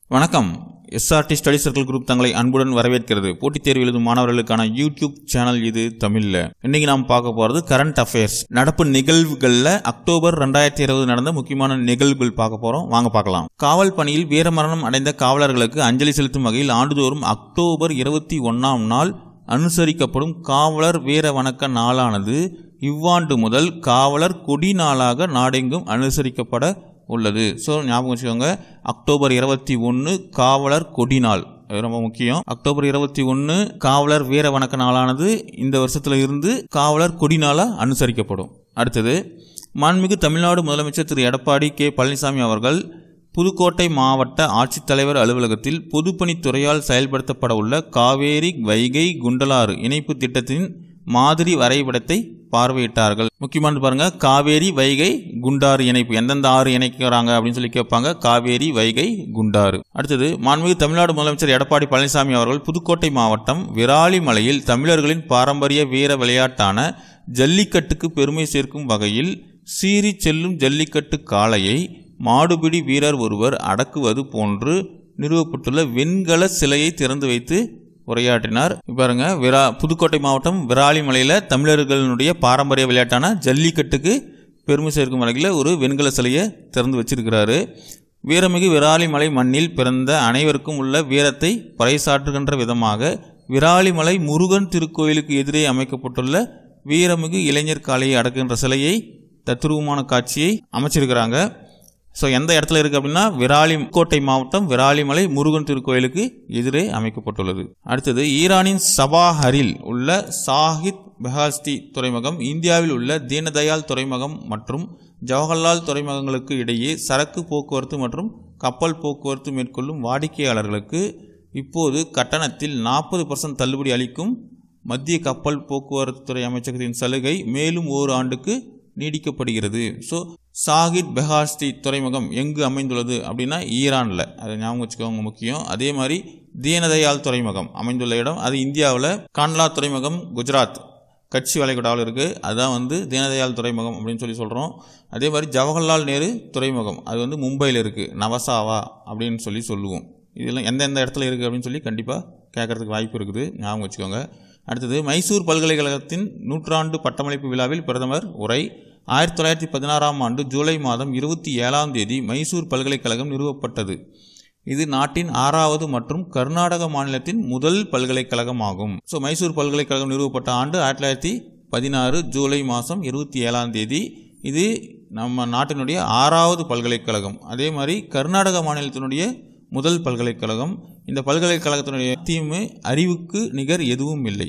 வணக்கம் SRT study circle group தங்களை அன்புடன் வரவேற்கிறது போட்டித் தேர்வு எழுதும் மாணவர்களுக்கான யூடியூப் சேனல் இது தமிழ்ல இன்னைக்கு நாம் பார்க்க போறது கரண்ட் அஃபேர்ஸ் நடப்பு நிகழ்வுகள்ல அக்டோபர் ரெண்டாயிரத்தி இருபது நடந்த முக்கியமான நிகழ்வுகள் பார்க்க போறோம் வாங்க பார்க்கலாம் காவல் பணியில் வீரமரணம் அடைந்த காவலர்களுக்கு அஞ்சலி செலுத்தும் வகையில் ஆண்டுதோறும் அக்டோபர் இருபத்தி ஒன்னாம் நாள் அனுசரிக்கப்படும் காவலர் வீர வணக்க நாளானது இவ்வாண்டு முதல் காவலர் கொடி நாளாக நாடெங்கும் அனுசரிக்கப்பட உள்ளது ஸோ ஞாபகம் வச்சுக்கோங்க அக்டோபர் இருபத்தி ஒன்று காவலர் கொடி நாள் அது ரொம்ப முக்கியம் அக்டோபர் இருபத்தி ஒன்று காவலர் வீர வணக்க நாளானது இந்த வருஷத்துல இருந்து காவலர் கொடி நாளா அனுசரிக்கப்படும் அடுத்தது மாண்புமிகு தமிழ்நாடு முதலமைச்சர் திரு எடப்பாடி கே பழனிசாமி அவர்கள் புதுக்கோட்டை மாவட்ட ஆட்சித்தலைவர் அலுவலகத்தில் பொதுப்பணித்துறையால் செயல்படுத்தப்பட உள்ள காவேரி வைகை குண்டலாறு இணைப்பு திட்டத்தின் மாதிரி வரைபடத்தை பார்வையிட்டார்கள் முக்கியமானது பாருங்க காவேரி வைகை குண்டாறு இணைப்பு எந்தெந்த ஆறு இணைக்கிறாங்க அப்படின்னு சொல்லி கேட்பாங்க காவேரி வைகை குண்டாறு அடுத்தது மாண்புமிகு தமிழ்நாடு முதலமைச்சர் எடப்பாடி பழனிசாமி அவர்கள் புதுக்கோட்டை மாவட்டம் விராலிமலையில் தமிழர்களின் பாரம்பரிய வீர விளையாட்டான ஜல்லிக்கட்டுக்கு பெருமை சேர்க்கும் வகையில் சீறி செல்லும் ஜல்லிக்கட்டு காளையை மாடுபிடி வீரர் ஒருவர் அடக்குவது போன்று நிறுவப்பட்டுள்ள வெண்கல சிலையை திறந்து வைத்து உரையாற்றினார் இப்ப பாருங்க விரா புதுக்கோட்டை மாவட்டம் விராலிமலையில் தமிழர்களுடைய பாரம்பரிய விளையாட்டான ஜல்லிக்கட்டுக்கு பெருமை சேர்க்கும் வகையில் ஒரு வெண்கல சிலையை திறந்து வச்சிருக்கிறாரு வீரமிகு விராலிமலை மண்ணில் பிறந்த அனைவருக்கும் உள்ள வீரத்தை பறைசாற்றுகின்ற விதமாக விராலிமலை முருகன் திருக்கோயிலுக்கு எதிரே அமைக்கப்பட்டுள்ள வீரமிகு இளைஞர் காளையை அடக்குகின்ற சிலையை தத்துருவமான காட்சியை அமைச்சிருக்கிறாங்க ஸோ எந்த இடத்துல இருக்குது அப்படின்னா விராலி கோட்டை மாவட்டம் விராலிமலை முருகன் திருக்கோயிலுக்கு எதிரே அமைக்கப்பட்டுள்ளது அடுத்தது ஈரானின் சபாஹரில் உள்ள சாஹித் பெஹாஸ்தி துறைமுகம் இந்தியாவில் உள்ள தீனதயாள் துறைமுகம் மற்றும் ஜவஹர்லால் துறைமுகங்களுக்கு இடையே சரக்கு போக்குவரத்து மற்றும் கப்பல் போக்குவரத்து மேற்கொள்ளும் வாடிக்கையாளர்களுக்கு இப்போது கட்டணத்தில் நாற்பது பர்சன்ட் தள்ளுபடி அளிக்கும் மத்திய கப்பல் போக்குவரத்து துறை அமைச்சகத்தின் சலுகை மேலும் ஓர் ஆண்டுக்கு நீடிக்கப்படுகிறது ஸோ சாகித் பெஹாஸ்தி துறைமுகம் எங்கு அமைந்துள்ளது அப்படின்னா ஈரானில் அதை ஞாபகம் வச்சுக்கோங்க முக்கியம் அதே மாதிரி தீனதயாள் துறைமுகம் அமைந்துள்ள இடம் அது இந்தியாவில் கான்லா துறைமுகம் குஜராத் கட்சி வளைகுடாவில் இருக்குது அதுதான் வந்து தீனதயாள் துறைமுகம் அப்படின்னு சொல்லி சொல்கிறோம் அதே மாதிரி ஜவஹர்லால் நேரு துறைமுகம் அது வந்து மும்பையில் இருக்குது நவசாவா அப்படின்னு சொல்லி சொல்லுவோம் இதெல்லாம் எந்தெந்த இடத்துல இருக்குது அப்படின்னு சொல்லி கண்டிப்பாக கேட்குறதுக்கு வாய்ப்பு இருக்குது ஞாபகம் வச்சுக்கோங்க அடுத்தது மைசூர் பல்கலைக்கழகத்தின் நூற்றாண்டு பட்டமளிப்பு விழாவில் பிரதமர் உரை ஆயிரத்தி தொள்ளாயிரத்தி பதினாறாம் ஆண்டு ஜூலை மாதம் இருபத்தி ஏழாம் தேதி மைசூர் பல்கலைக்கழகம் நிறுவப்பட்டது இது நாட்டின் ஆறாவது மற்றும் கர்நாடக மாநிலத்தின் முதல் பல்கலைக்கழகம் ஆகும் ஸோ மைசூர் பல்கலைக்கழகம் நிறுவப்பட்ட ஆண்டு ஆயிரத்தி தொள்ளாயிரத்தி பதினாறு ஜூலை மாதம் இருபத்தி ஏழாம் தேதி இது நம்ம நாட்டினுடைய ஆறாவது பல்கலைக்கழகம் அதே மாதிரி கர்நாடக மாநிலத்தினுடைய முதல் பல்கலைக்கழகம் இந்த பல்கலைக்கழகத்தினுடைய தீமை அறிவுக்கு நிகர் எதுவும் இல்லை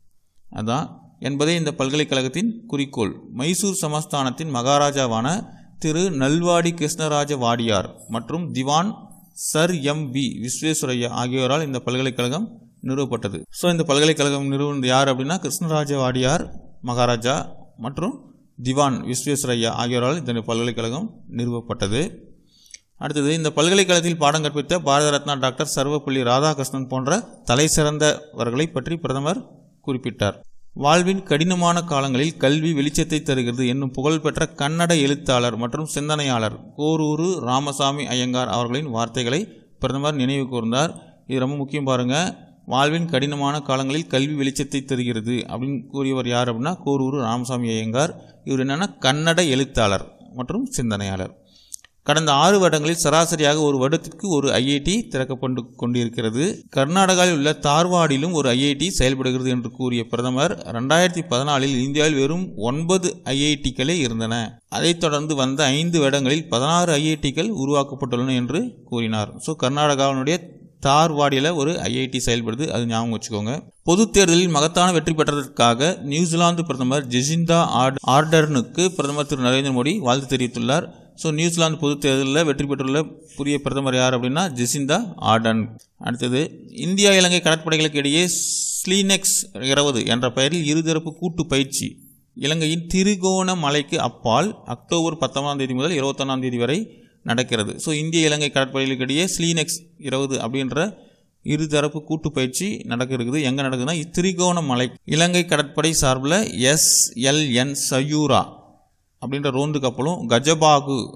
அதான் என்பதே இந்த பல்கலைக்கழகத்தின் குறிக்கோள் மைசூர் சமஸ்தானத்தின் மகாராஜாவான திரு நல்வாடி கிருஷ்ணராஜ வாடியார் மற்றும் திவான் சர் எம் வி விஸ்வேஸ்வரையா ஆகியோரால் இந்த பல்கலைக்கழகம் நிறுவப்பட்டது ஸோ இந்த பல்கலைக்கழகம் நிறுவனது யார் அப்படின்னா கிருஷ்ணராஜ வாடியார் மகாராஜா மற்றும் திவான் விஸ்வேஸ்வரையா ஆகியோரால் இந்த பல்கலைக்கழகம் நிறுவப்பட்டது அடுத்தது இந்த பல்கலைக்கழகத்தில் பாடம் கற்பித்த பாரத ரத்னா டாக்டர் சர்வப்பள்ளி ராதாகிருஷ்ணன் போன்ற தலை சிறந்தவர்களை பற்றி பிரதமர் குறிப்பிட்டார் வாழ்வின் கடினமான காலங்களில் கல்வி வெளிச்சத்தை தருகிறது என்னும் புகழ்பெற்ற கன்னட எழுத்தாளர் மற்றும் சிந்தனையாளர் கோரூரு ராமசாமி ஐயங்கார் அவர்களின் வார்த்தைகளை பிரதமர் நினைவு கூர்ந்தார் இது ரொம்ப முக்கியம் பாருங்க வாழ்வின் கடினமான காலங்களில் கல்வி வெளிச்சத்தை தருகிறது அப்படின்னு கூறியவர் யார் அப்படின்னா கோரூரு ராமசாமி ஐயங்கார் இவர் என்னன்னா கன்னட எழுத்தாளர் மற்றும் சிந்தனையாளர் கடந்த ஆறு வருடங்களில் சராசரியாக ஒரு வருடத்திற்கு ஒரு ஐஐடி திறக்கப்பட்டு கொண்டிருக்கிறது கர்நாடகாவில் உள்ள தார்வாடிலும் ஒரு ஐஐடி செயல்படுகிறது என்று கூறிய பிரதமர் ரெண்டாயிரத்தி பதினாலில் இந்தியாவில் வெறும் ஒன்பது ஐஐடிக்களே இருந்தன அதைத் தொடர்ந்து வந்த ஐந்து வருடங்களில் பதினாறு ஐஐடிக்கள் உருவாக்கப்பட்டுள்ளன என்று கூறினார் ஸோ கர்நாடகாவினுடைய தார்வாடியில் ஒரு ஐஐடி செயல்படுது அது ஞாபகம் வச்சுக்கோங்க பொது தேர்தலில் மகத்தான வெற்றி பெற்றதற்காக நியூசிலாந்து பிரதமர் ஜெசிந்தா ஆர்டர்னுக்கு பிரதமர் திரு நரேந்திர மோடி வாழ்த்து தெரிவித்துள்ளார் ஸோ நியூசிலாந்து பொது தேர்தலில் வெற்றி பெற்றுள்ள புதிய பிரதமர் யார் அப்படின்னா ஜெசிந்தா ஆர்டன் அடுத்தது இந்தியா இலங்கை கடற்படைகளுக்கு இடையே ஸ்லீனெக்ஸ் இருபது என்ற பெயரில் இருதரப்பு கூட்டு பயிற்சி இலங்கையின் திரிகோணமலைக்கு அப்பால் அக்டோபர் பத்தொன்பதாம் தேதி முதல் இருபத்தொன்னாம் தேதி வரை நடக்கிறது ஸோ இந்திய இலங்கை கடற்படைகளுக்கு இடையே ஸ்லீனெக்ஸ் இருபது அப்படின்ற இருதரப்பு கூட்டு பயிற்சி நடக்க இருக்குது எங்கே நடக்குதுன்னா திரிகோணமலை இலங்கை கடற்படை சார்பில் எஸ்எல்என் சயூரா அப்படின்ற ரோந்து கப்பலும் கஜபாகு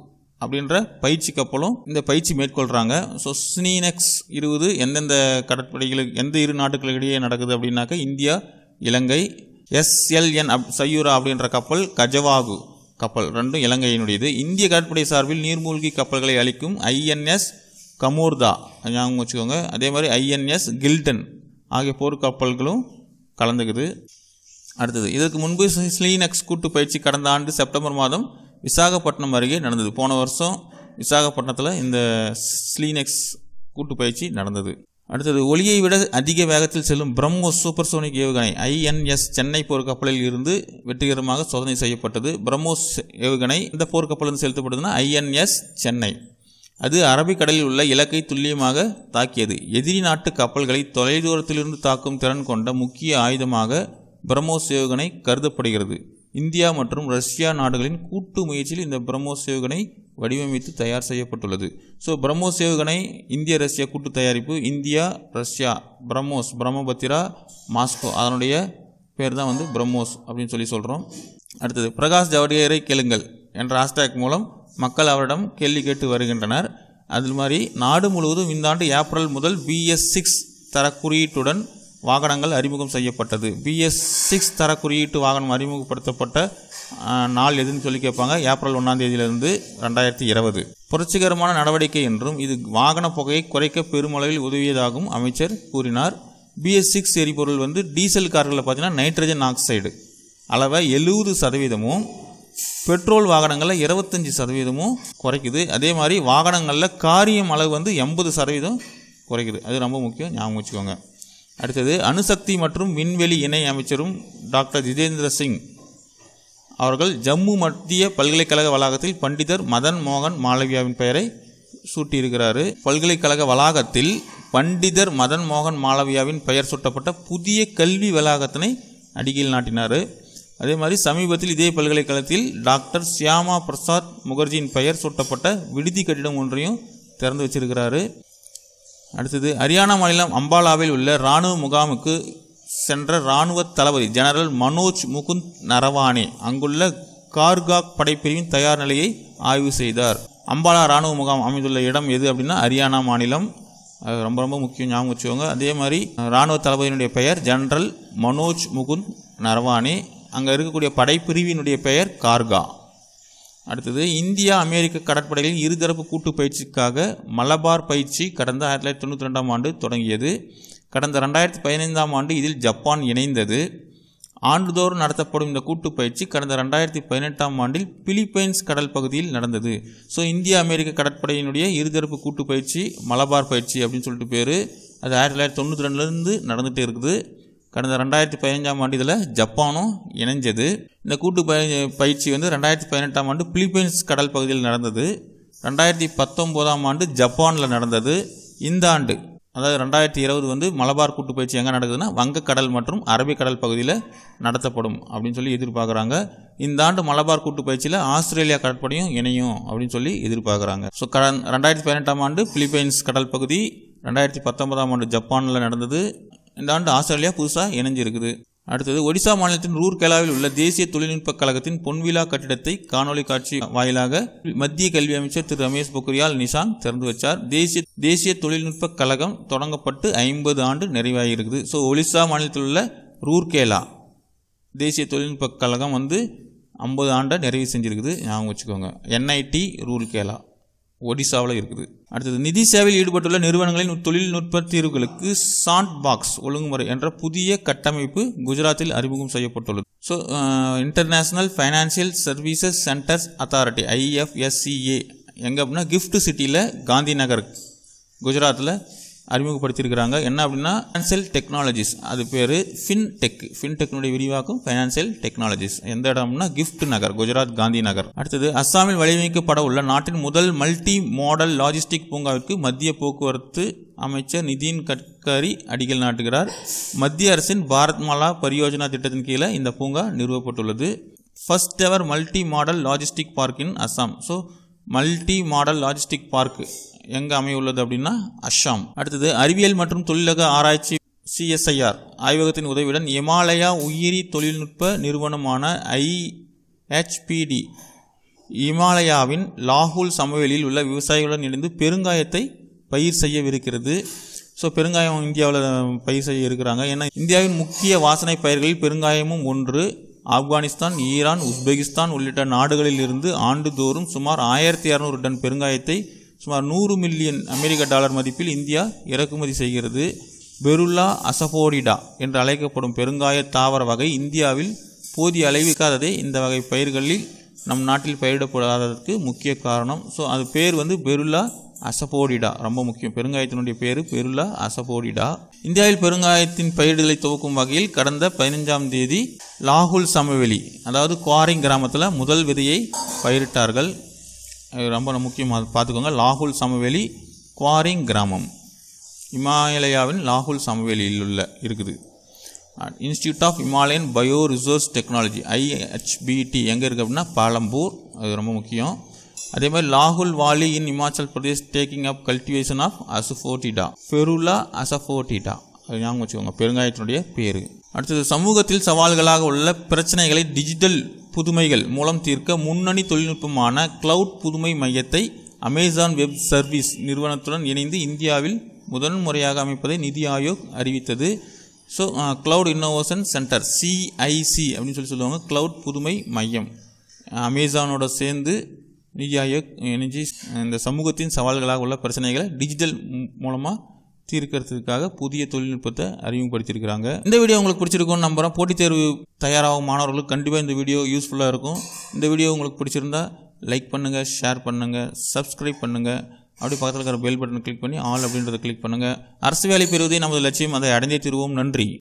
அப்படின்ற பயிற்சி கப்பலும் இந்த பயிற்சி மேற்கொள்கிறாங்க ஸோ ஸ்னீனெக்ஸ் இருபது எந்தெந்த கடற்படைகளுக்கு எந்த இரு நாட்டுகளுக்கிடையே நடக்குது அப்படின்னாக்க இந்தியா இலங்கை எஸ்எல்என் அப் சயூரா அப்படின்ற கப்பல் கஜவாகு கப்பல் ரெண்டும் இலங்கையினுடையது இந்திய கடற்படை சார்பில் நீர்மூழ்கி கப்பல்களை அளிக்கும் ஐஎன்எஸ் கமோர்தா ஞாபகம் வச்சுக்கோங்க அதே மாதிரி ஐஎன்எஸ் கில்டன் ஆகிய போர்க்கப்பல்களும் கலந்துக்குது அடுத்தது இதற்கு முன்பு ஸ்லீனக்ஸ் கூட்டு பயிற்சி கடந்த ஆண்டு செப்டம்பர் மாதம் விசாகப்பட்டினம் அருகே நடந்தது போன வருஷம் விசாகப்பட்டினத்தில் இந்த ஸ்லீனெக்ஸ் கூட்டு பயிற்சி நடந்தது அடுத்தது ஒளியை விட அதிக வேகத்தில் செல்லும் பிரம்மோஸ் சூப்பர்சோனிக் ஏவுகணை ஐஎன்எஸ் சென்னை போர்க்கப்பலில் இருந்து வெற்றிகரமாக சோதனை செய்யப்பட்டது பிரம்மோஸ் ஏவுகணை இந்த போர்க்கப்பலிருந்து செலுத்தப்பட்டதுன்னா ஐஎன்எஸ் சென்னை அது அரபிக்கடலில் உள்ள இலக்கை துல்லியமாக தாக்கியது எதிரி நாட்டு கப்பல்களை தொலைதூரத்திலிருந்து தாக்கும் திறன் கொண்ட முக்கிய ஆயுதமாக பிரம்மோஸ் ஏவுகணை கருதப்படுகிறது இந்தியா மற்றும் ரஷ்யா நாடுகளின் கூட்டு முயற்சியில் இந்த பிரம்மோஸ் ஏவுகணை வடிவமைத்து தயார் செய்யப்பட்டுள்ளது ஸோ பிரம்மோஸ் ஏவுகணை இந்திய ரஷ்யா கூட்டு தயாரிப்பு India Russia BrahMos Brahmaputra Moscow அதனுடைய பேர் தான் வந்து பிரம்மோஸ் அப்படின்னு சொல்லி சொல்கிறோம் அடுத்தது பிரகாஷ் ஜவடேகரை கேளுங்கள் என்ற ஹாஷ்டேக் மூலம் மக்கள் அவரிடம் கேள்வி கேட்டு வருகின்றனர் அது மாதிரி நாடு முழுவதும் இந்த ஆண்டு ஏப்ரல் முதல் பிஎஸ் சிக்ஸ் தர குறியீட்டுடன் வாகனங்கள் அறிமுகம் செய்யப்பட்டது பிஎஸ் சிக்ஸ் தர குறியீட்டு வாகனம் அறிமுகப்படுத்தப்பட்ட ஆஹ், நாள் எதுன்னு சொல்லி கேட்பாங்க ஏப்ரல் ஒன்றாம் தேதியிலிருந்து ரெண்டாயிரத்தி இருபது புரட்சிகரமான நடவடிக்கை என்றும் இது வாகன புகையை குறைக்க பெருமளவில் உதவியதாகவும் அமைச்சர் கூறினார் பிஎஸ் சிக்ஸ் எரிபொருள் வந்து டீசல் கார்களில் பார்த்தீங்கன்னா நைட்ரஜன் ஆக்சைடு அளவை எழுபது சதவீதமும் பெட்ரோல் வாகனங்களில் இருபத்தஞ்சி சதவீதமும் குறைக்குது அதே மாதிரி வாகனங்களில் காரியம் அளவு வந்து எண்பது சதவீதம் குறைக்குது அது ரொம்ப முக்கியம் ஞாபகம் வச்சுக்கோங்க அடுத்தது அணுசக்தி மற்றும் விண்வெளி இணை அமைச்சரும் டாக்டர் ஜிதேந்திர சிங் அவர்கள் ஜம்மு மத்திய பல்கலைக்கழக வளாகத்தில் பண்டிதர் மதன் மோகன் மாளவியாவின் பெயரை சூட்டியிருக்கிறாரு பல்கலைக்கழக வளாகத்தில் பண்டிதர் மதன் மோகன் மாளவியாவின் பெயர் சூட்டப்பட்ட புதிய கல்வி வளாகத்தினை அடிக்கல் நாட்டினார் அதே மாதிரி சமீபத்தில் இதே பல்கலைக்கழகத்தில் டாக்டர் சியாமா பிரசாத் முகர்ஜியின் பெயர் சூட்டப்பட்ட விடுதி கட்டிடம் ஒன்றையும் திறந்து வச்சிருக்கிறாரு அடுத்தது ஹரியானா மாநிலம் அம்பாலாவில் உள்ள இராணுவ முகாமுக்கு சென்ற இராணுவ தளபதி ஜெனரல் மனோஜ் முகுந்த் நரவானே அங்குள்ள கார்காக் படைப்பிரிவின் தயார் நிலையை ஆய்வு செய்தார் அம்பாலா இராணுவ முகாம் அமைந்துள்ள இடம் எது அப்படின்னா ஹரியானா மாநிலம் அது ரொம்ப ரொம்ப முக்கியம் ஞாபகம் வச்சுக்கோங்க அதே மாதிரி இராணுவ தளபதியினுடைய பெயர் ஜெனரல் மனோஜ் முகுந்த் நரவானே அங்கே இருக்கக்கூடிய படைப்பிரிவினுடைய பெயர் கார்கா அடுத்தது இந்தியா அமெரிக்க கடற்படைகளின் இருதரப்பு கூட்டு பயிற்சிக்காக மலபார் பயிற்சி கடந்த ஆயிரத்தி தொள்ளாயிரத்தி தொண்ணூற்றி ரெண்டாம் ஆண்டு தொடங்கியது கடந்த ரெண்டாயிரத்தி பதினைந்தாம் ஆண்டு இதில் ஜப்பான் இணைந்தது ஆண்டுதோறும் நடத்தப்படும் இந்த கூட்டு பயிற்சி கடந்த ரெண்டாயிரத்தி பதினெட்டாம் ஆண்டில் பிலிப்பைன்ஸ் கடல் பகுதியில் நடந்தது ஸோ இந்தியா அமெரிக்க கடற்படையினுடைய இருதரப்பு கூட்டு பயிற்சி மலபார் பயிற்சி அப்படின்னு சொல்லிட்டு பேர் அது ஆயிரத்தி தொள்ளாயிரத்தி தொண்ணூற்றி ரெண்டுலேருந்து நடந்துகிட்டே இருக்குது கடந்த ரெண்டாயிரத்தி பதினஞ்சாம் ஆண்டு இதில் ஜப்பானும் இணைஞ்சது இந்த கூட்டு பய- பயிற்சி வந்து ரெண்டாயிரத்தி பதினெட்டாம் ஆண்டு பிலிப்பைன்ஸ் கடல் பகுதியில் நடந்தது ரெண்டாயிரத்தி பத்தொம்போதாம் ஆண்டு ஜப்பானில் நடந்தது இந்த ஆண்டு அதாவது ரெண்டாயிரத்தி இருபது வந்து மலபார் கூட்டு பயிற்சி எங்கே நடக்குதுன்னா வங்கக்கடல் மற்றும் அரபிக்கடல் பகுதியில் நடத்தப்படும் அப்படின்னு சொல்லி எதிர்பார்க்குறாங்க இந்த ஆண்டு மலபார் கூட்டு பயிற்சியில் ஆஸ்திரேலியா கடற்படையும் இணையும் அப்படின்னு சொல்லி எதிர்பார்க்குறாங்க ஸோ கடன் ரெண்டாயிரத்தி பதினெட்டாம் ஆண்டு பிலிப்பைன்ஸ் கடல் பகுதி ரெண்டாயிரத்தி பத்தொன்பதாம் ஆண்டு ஜப்பானில் நடந்தது இந்த ஆண்டு ஆஸ்திரேலியா புதுசாக இணைஞ்சிருக்குது அடுத்தது ஒடிசா மாநிலத்தின் ரூர்கேலாவில் உள்ள தேசிய தொழில்நுட்ப கழகத்தின் பொன்விழா கட்டிடத்தை காணொலி காட்சி வாயிலாக மத்திய கல்வி அமைச்சர் திரு ரமேஷ் பொக்ரியால் நிஷாங்க் திறந்து வச்சார் தேசிய தேசிய தொழில்நுட்ப கழகம் தொடங்கப்பட்டு ஐம்பது ஆண்டு நிறைவாகியிருக்குது ஸோ ஒடிசா மாநிலத்தில் உள்ள ரூர்கேலா தேசிய தொழில்நுட்ப கழகம் வந்து ஐம்பது ஆண்டை நிறைவு செஞ்சிருக்குது ஞாபகம் வச்சுக்கோங்க என்ஐடி ரூர்கேலா ஒடிசாவில் இருக்குது அடுத்தது நிதி சேவையில் ஈடுபட்டுள்ள நிறுவனங்களின் தொழில்நுட்ப தீர்வுகளுக்கு சாண்ட் பாக்ஸ் ஒழுங்குமுறை என்ற புதிய கட்டமைப்பு குஜராத்தில் அறிமுகம் செய்யப்பட்டுள்ளது so international financial services centres authority IFSCA எங்கே அப்படின்னா கிஃப்ட் சிட்டியில் காந்தி நகர் குஜராத்தில் அறிமுகப்படுத்தியிருக்கிறாங்க என்ன அப்படின்னா ஃபைனான்சியல் டெக்னாலஜிஸ் அது பேர் ஃபின்டெக் ஃபின்டெக்னுடைய விரிவாக்கம் ஃபைனான்சியல் டெக்னாலஜிஸ் எந்த இடம்னா கிஃப்ட் நகர் குஜராத் காந்தி நகர் அடுத்தது அஸ்ஸாமில் வடிவமைக்கப்பட உள்ள நாட்டின் முதல் மல்டி மாடல் லாஜிஸ்டிக் பூங்காவிற்கு மத்திய போக்குவரத்து அமைச்சர் நிதின் கட்கரி அடிக்கல் நாட்டுகிறார் மத்திய அரசின் பாரத் மாலா பரியோஜனா திட்டத்தின் கீழே இந்த பூங்கா நிறுவப்பட்டுள்ளது first ever multi modal logistic park in Assam so multi modal logistic park எங்கே அமையுள்ளது அப்படின்னா அஸ்ஸாம் அடுத்தது அறிவியல் மற்றும் தொழிலக ஆராய்ச்சி சிஎஸ்ஐஆர் ஆய்வகத்தின் உதவியுடன் இமாலயா உயிரி தொழில்நுட்ப நிறுவனமான ஐஹெச்பிடி இமாலயாவின் லாகூல் சமவெளியில் உள்ள விவசாயிகளுடன் இணைந்து பெருங்காயத்தை பயிர் செய்யவிருக்கிறது ஸோ பெருங்காயம் இந்தியாவில் பயிர் செய்ய இருக்கிறாங்க ஏன்னா இந்தியாவின் முக்கிய வாசனை பயிர்களில் பெருங்காயமும் ஒன்று ஆப்கானிஸ்தான் ஈரான் உஸ்பெகிஸ்தான் உள்ளிட்ட நாடுகளில் இருந்து ஆண்டுதோறும் சுமார் ஆயிரத்தி இரநூறு டன் பெருங்காயத்தை சுமார் நூறு மில்லியன் அமெரிக்க டாலர் மதிப்பில் இந்தியா இறக்குமதி செய்கிறது பெருல்லா அசபோடிடா என்று அழைக்கப்படும் பெருங்காய தாவர வகை இந்தியாவில் போதிய அளவு இருக்காததே இந்த வகை பயிர்களில் நம் நாட்டில் பயிரிடப்படாததற்கு முக்கிய காரணம் ஸோ அது பேர் வந்து பெருல்லா அசபோடிடா ரொம்ப முக்கியம் பெருங்காயத்தினுடைய பேர் பெருல்லா அசபோடிடா இந்தியாவில் பெருங்காயத்தின் பயிரிடுதலை துவக்கும் வகையில் கடந்த பதினஞ்சாம் தேதி லாகுல் சமவெளி அதாவது குவாரிங் கிராமத்தில் முதல் விதையை பயிரிட்டார்கள் அது ரொம்ப முக்கியமாக பார்த்துக்கோங்க லாகுல் சமவெளி குவாரிங் கிராமம் இமாலயாவின் லாகுல் சமவெளியில் உள்ள இருக்குது institute of Himalayan bio resource technology IHBT எங்கே இருக்குது அப்படின்னா பாலம்பூர் அது ரொம்ப முக்கியம் அதே மாதிரி லாகுல் valley in Himachal Pradesh taking up cultivation of asafoetida ferula asafoetida அது ஞாபகம் வச்சுக்கோங்க பெருங்காயத்தினுடைய பேர் அடுத்தது சமூகத்தில் சவால்களாக உள்ள பிரச்சனைகளை டிஜிட்டல் புதுமைகள் மூலம் தீர்க்க முன்னணி தொழில்நுட்பமான கிளவுட் புதுமை மையத்தை அமேசான் வெப் சர்வீஸ் நிறுவனத்துடன் இணைந்து இந்தியாவில் முதன் முறையாக அமைப்பதை நிதி ஆயோக் அறிவித்தது so cloud innovation centre CIC அப்படின்னு சொல்லி சொல்லுவாங்க கிளவுட் புதுமை மையம் அமேசானோட சேர்ந்து நிதி ஆயோக் இணைஞ்சு இந்த சமூகத்தின் சவால்களாக உள்ள பிரச்சனைகளை டிஜிட்டல் மூலமாக தீர்க்கறதுக்காக புதிய தொழில்நுட்பத்தை அறிமுகப்படுத்தியிருக்கிறாங்க இந்த வீடியோ உங்களுக்கு பிடிச்சிருக்கும்னு நம்புகிறோம் போட்டித் தேர்வு தயாராகும் மாணவர்களுக்கு கண்டிப்பாக இந்த வீடியோ யூஸ்ஃபுல்லாக இருக்கும் இந்த வீடியோ உங்களுக்கு பிடிச்சிருந்தா லைக் பண்ணுங்கள் ஷேர் பண்ணுங்கள் சப்ஸ்கிரைப் பண்ணுங்கள் அப்படி பக்கத்தில் இருக்கிற பெல் பட்டன் கிளிக் பண்ணி ஆல் அப்படின்றத கிளிக் பண்ணுங்கள் அரசு வேலை பெறுவதே நமது லட்சியம் அதை அடைந்தே தருவோம் நன்றி